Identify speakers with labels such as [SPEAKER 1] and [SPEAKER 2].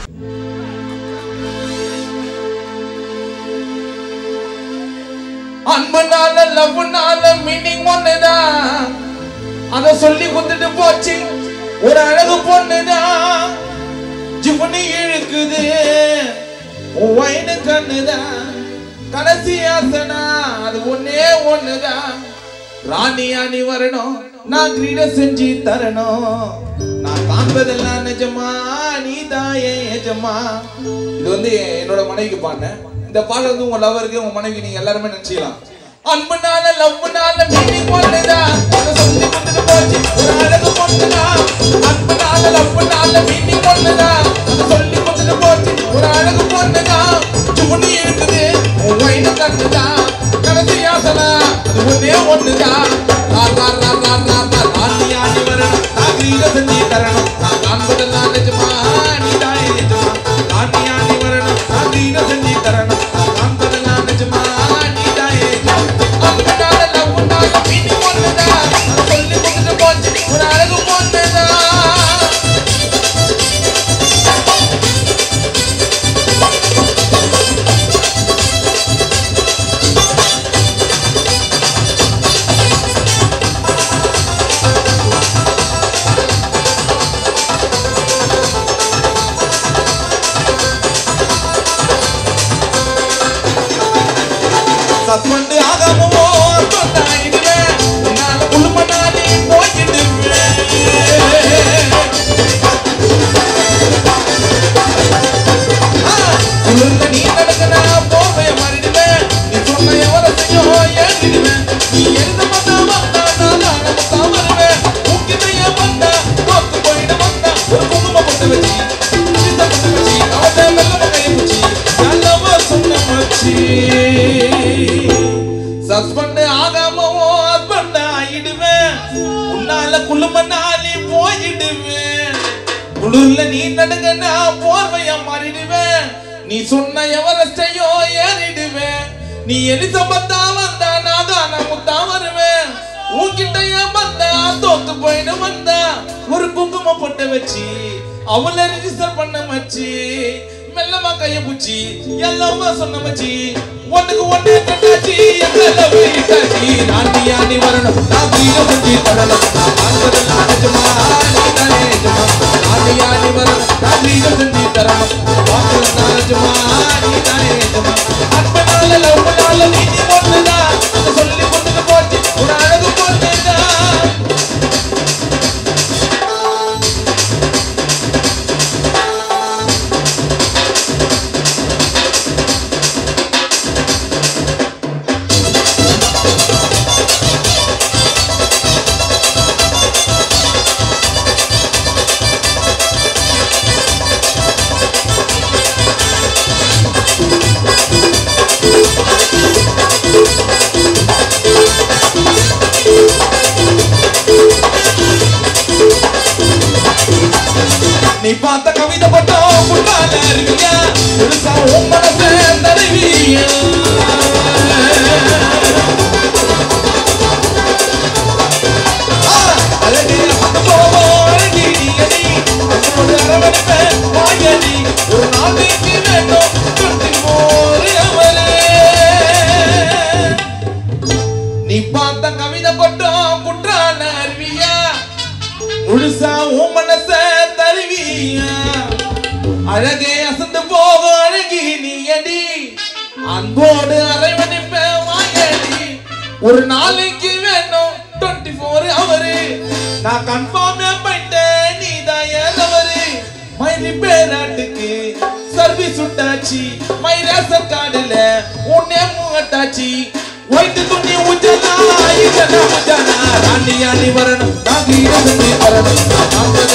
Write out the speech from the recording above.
[SPEAKER 1] அன்புனால லவ்னால meaning ஒண்ணுதான் அத சொல்லி கொடுத்துட்டு போச்சு ஒரு அழகு பொண்ணுதான் ஜிவனி இழுக்குது உன் வயனு கண்ணுதான் கடைசி ஆசனா அது ஒன்னே ஒண்ணுதான் ராணியா நீ வரணும் நான் கிரீட செஞ்சு தரணும் நான் காண்பதெல்லாம் நிஜமா நீ தான் என் எஜமா இது வந்து என்னோட மனைவிக்கு பாடினேன் இந்த பாடல் வந்து உங்க லவருக்கு உங்க மனைவி நீங்க எல்லாருமே நினைச்சுக்கலாம் அன்புனால லவ்னால மீனிங் ஒண்ணுதான் அதை சொல்லி கொடுத்துட்டு போச்சு ஒரு அழகு பொண்ணுதான் அன்புனால லவ்னால மீனிங் ஒண்ணுதான் அதை சொல்லி கொடுத்துட்டு போச்சு ஒரு அழகு பொண்ணுதான் சுமணி இருக்குது உன் வயிறு கண்ணுதான் கடைசி யாசனா அது ஒன்னே ஒண்ணுதான் ரா ரா ரா ரா ரா ரா ராணி ஆணி வரணும் நான் கிரீட செஞ்சு தரணும் நான் காண்பதெல்லாம் நிஜமா நீ தான் நிஜமா ராணி ஆணி வரணும் நான் கிரீட செஞ்சு தரணும் நான் காண்பதெல்லாம் நிஜமா நீ தான் நிஜமா அன்புனால லவ்னால மீனிங் ஒண்ணுதான் அதை சொல்லி கொடுத்துட்டு போச்சு ஒரு அழகு பொண்ணுதான் சஸ்பெண்ட் ஆகாமோ சொன்னாயிடுவேன் உன்னால குடும்ப நாளே போயிடுவேன் குளிர்ந்த நீ நடக்கனா போவே மாறிடுவேன் நீ சொன்ன எவரத்தையும் ஏறிடுவேன் நீ எழுத வந்தா வந்தா நான் நமக்கா வருவேன் உக்கிட்டைய வந்தா தோத்து போயிட வந்தா ஒரு குங்கும பொட்டு வச்சு சித்த பொட்டு வச்சு அவட்ட மெல்ல கையை பிடிச்சி நல்லவ சொன்ன மச்சி சஸ்பெண்ட் ஆகாம ஹஸ்பண்ட் ஆயிடுவேன் உன்னால குழும நாளே போயிடுவேன் குளிர்ல நீ நடுங்க நான் போர்வையா மாறிடுவேன் நீ சொன்ன எவரஸ்டையோ ஏறிடுவேன் நீ எலிசபத்தா வந்தா நான் தான் முத்தா வருவேன் உன்கிட்ட ஏன் வந்தா தோத்து போயிட வந்தா ஒரு குங்குமம் பொட்டை வச்சு அவளை ரிஜிஸ்டர் பண்ண மச்சி மெல்லமா கைய புச்சி எல்லாமே சொன்ன மச்சி ஒண்ணுக்கு ஒண்ணு கண்டாச்சி எல்லாம் வீட்டாச்சி நாட்டியா நீ வரணும் நான் வீட செஞ்சு தரணும் நான் வாழ்வதெல்லாம் நிஜமா நீ தானே நிஜமா நாட்டியா நீ வரணும் நான் வீட செஞ்சு தரணும் வாழ்வதெல்லாம் நிஜமா நீ தானே நிஜமா அன்பனால லவ்னால நீதி ஒண்ணுதான் அதை சொல்லி கொண்டு போச்சு ஒரு அழகு பொண்ணுதான் நீ பார்த்த கவிதை பட்டம் புட்டால இருக்கியா பெருசா உன் மனசை தருவியா அழகே அந்த போவோம் அழகி நீ அடி உன்னோட அரவணைப்பேன் வாயடி ஒரு நாளைக்கு வேண்டும் டுவெண்ட்டி ஃபோர் அவரே நீ பார்த்த கவிதை பட்டம் குற்றால அருவியா முழுசா உன் மனச தருவியா அழகே அசந்து போக அழகி நீ அடி அன்போடு அரவணைப்ப வாயடி ஒரு நாளைக்கு வேணும் டுவெண்ட்டி ஃபோர் அவரு நான் கன்ஃபார்ம் பண்ணிட்டேன் நீ தான் ஏதவரு மயிலி பேராட்டுக்கு சர்வீஸ் உண்டாச்சு மை ரேஷன் கார்டுல உன்னே மூட்டாச்சு ஒயிட்டு துணி உஜலா இதெல்லாம் உஜலா ராணி ராணி வரணும் நான் கீழே செஞ்சு வரணும் நான் காண்பது